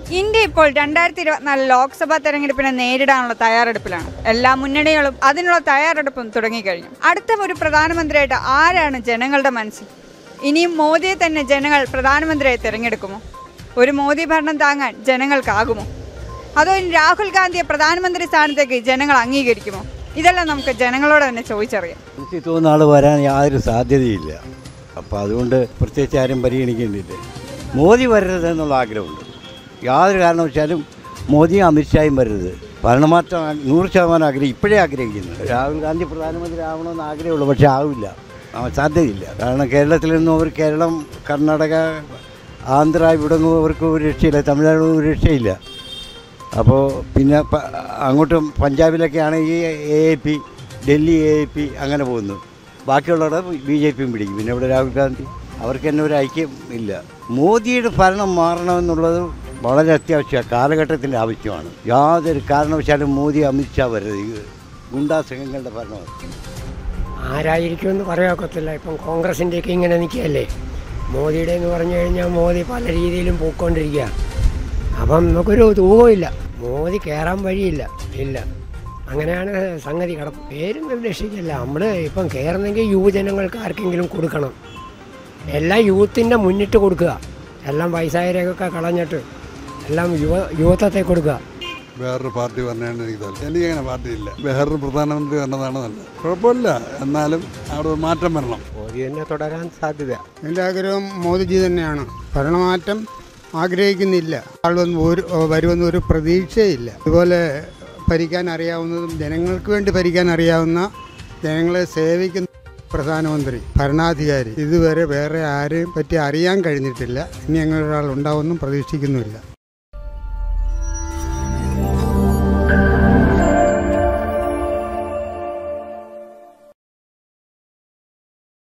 India ഇപ്പോൾ രണ്ടായിരത്തി ഇരുപത്തിനാല് ലോക്സഭാ തെരഞ്ഞെടുപ്പിനെ നേരിടാനുള്ള തയ്യാറെടുപ്പിലാണ് എല്ലാ മുന്നണികളും അതിനുള്ള തയ്യാറെടുപ്പും തുടങ്ങിക്കഴിഞ്ഞു അടുത്ത ഒരു പ്രധാനമന്ത്രിയായിട്ട് ആരാണ് ജനങ്ങളുടെ മനസ്സിൽ ഇനിയും മോദിയെ തന്നെ ജനങ്ങൾ പ്രധാനമന്ത്രിയായി തിരഞ്ഞെടുക്കുമോ ഒരു മോദി ഭരണം താങ്ങാൻ ജനങ്ങൾക്കാകുമോ അതോ ഇനി രാഹുൽ ഗാന്ധിയെ പ്രധാനമന്ത്രി സ്ഥാനത്തേക്ക് ജനങ്ങൾ അംഗീകരിക്കുമോ ഇതെല്ലാം നമുക്ക് ജനങ്ങളോട് തന്നെ ചോദിച്ചറിയാം എനിക്ക് തോന്നുന്ന ആൾ വരാൻ യാതൊരു സാധ്യതയില്ല അപ്പോൾ അതുകൊണ്ട് പ്രത്യേകിച്ച് ആരും പരിഗണിക്കേണ്ടില്ല മോദി വരരുത് എന്നുള്ള ആഗ്രഹമുണ്ട് യാതൊരു കാരണവശാലും മോദിയും അമിത്ഷായും വരരുത് ഭരണമാറ്റം ആ- നൂറ് ശതമാനം ആഗ്രഹം ഇപ്പോഴേ ആഗ്രഹിക്കുന്നു രാഹുൽ ഗാന്ധി പ്രധാനമന്ത്രി ആവണമെന്ന് ആഗ്രഹമുള്ളൂ പക്ഷേ ആവില്ല ആ, സാധ്യതയില്ല കാരണം കേരളത്തിൽ നിന്നും അവർ കേരളം കർണാടക ആന്ധ്ര ഇവിടെങ്ങും അവർക്ക് ഒരു രക്ഷയില്ല തമിഴ്നാട് ഒരു രക്ഷയില്ല അപ്പോൾ പിന്നെ പ- അങ്ങോട്ടും പഞ്ചാബിലൊക്കെയാണ് ഈ A A P Delhi A A P അങ്ങനെ പോകുന്നു ബാക്കിയുള്ളവരുടെ ബി ജെ പിയും പിടിക്കും പിന്നെ ഇവിടെ രാഹുൽ ഗാന്ധി അവർക്ക് തന്നെ ഒരു ഐക്യം ഇല്ല മോദിയുടെ ഭരണം മാറണമെന്നുള്ളത് വളരെ അത്യാവശ്യമാണ് കാലഘട്ടത്തിൻ്റെ ആവശ്യമാണ് യാതൊരു കാരണവശാലും മോദി അമിത്ഷാ വരരുത് ഈ ഗുണ്ടാ സംഘങ്ങളുടെ ഭരണമാണ് ആരായിരിക്കുമെന്ന് പറയാക്കത്തില്ല ഇപ്പം കോൺഗ്രസിൻ്റെയൊക്കെ ഇങ്ങനെ നിൽക്കുകയല്ലേ മോദിയുടെ എന്ന് പറഞ്ഞു കഴിഞ്ഞാൽ മോദി പല രീതിയിലും പോയിക്കൊണ്ടിരിക്കുക അപ്പം നമുക്കൊരു തൂക്കമില്ല മോദി കയറാൻ വഴിയില്ല ഇല്ല അങ്ങനെയാണ് സംഗതി കിടപ്പ് പേരും നിർദ്ദേശിക്കില്ല നമ്മൾ ഇപ്പം കയറുന്നെങ്കിൽ യുവജനങ്ങൾക്ക് ആർക്കെങ്കിലും കൊടുക്കണം എല്ലാം യൂത്തിൻ്റെ മുന്നിട്ട് കൊടുക്കുക എല്ലാം വയസ്സായവരെയൊക്കെ കളഞ്ഞിട്ട് എല്ലാം യുവ യുവത്വത്തെ കൊടുക്കുക വേറൊരു പാർട്ടി പറഞ്ഞാണ് എനിക്ക് താല്പര്യം എനിക്കങ്ങനെ പാർട്ടിയില്ല വേറൊരു പ്രധാനമന്ത്രി വരണതാണ് നല്ലത് കുഴപ്പമില്ല എന്നാലും അവിടെ ഒരു മാറ്റം വരണം മോദി തന്നെ തുടരാൻ സാധ്യത എൻ്റെ ആഗ്രഹം മോദിജി തന്നെയാണ് ഭരണമാറ്റം ആഗ്രഹിക്കുന്നില്ല ആൾ വന്ന് ഒരു വരുമെന്ന് ഒരു പ്രതീക്ഷയില്ല അതുപോലെ ഭരിക്കാൻ അറിയാവുന്നതും ജനങ്ങൾക്ക് വേണ്ടി ഭരിക്കാൻ അറിയാവുന്ന ജനങ്ങളെ സേവിക്കുന്ന പ്രധാനമന്ത്രി ഭരണാധികാരി ഇതുവരെ വേറെ ആരെയും പറ്റി അറിയാൻ കഴിഞ്ഞിട്ടില്ല ഇനി അങ്ങനെ ഒരാൾ ഉണ്ടാവുമെന്നും പ്രതീക്ഷിക്കുന്നുമില്ല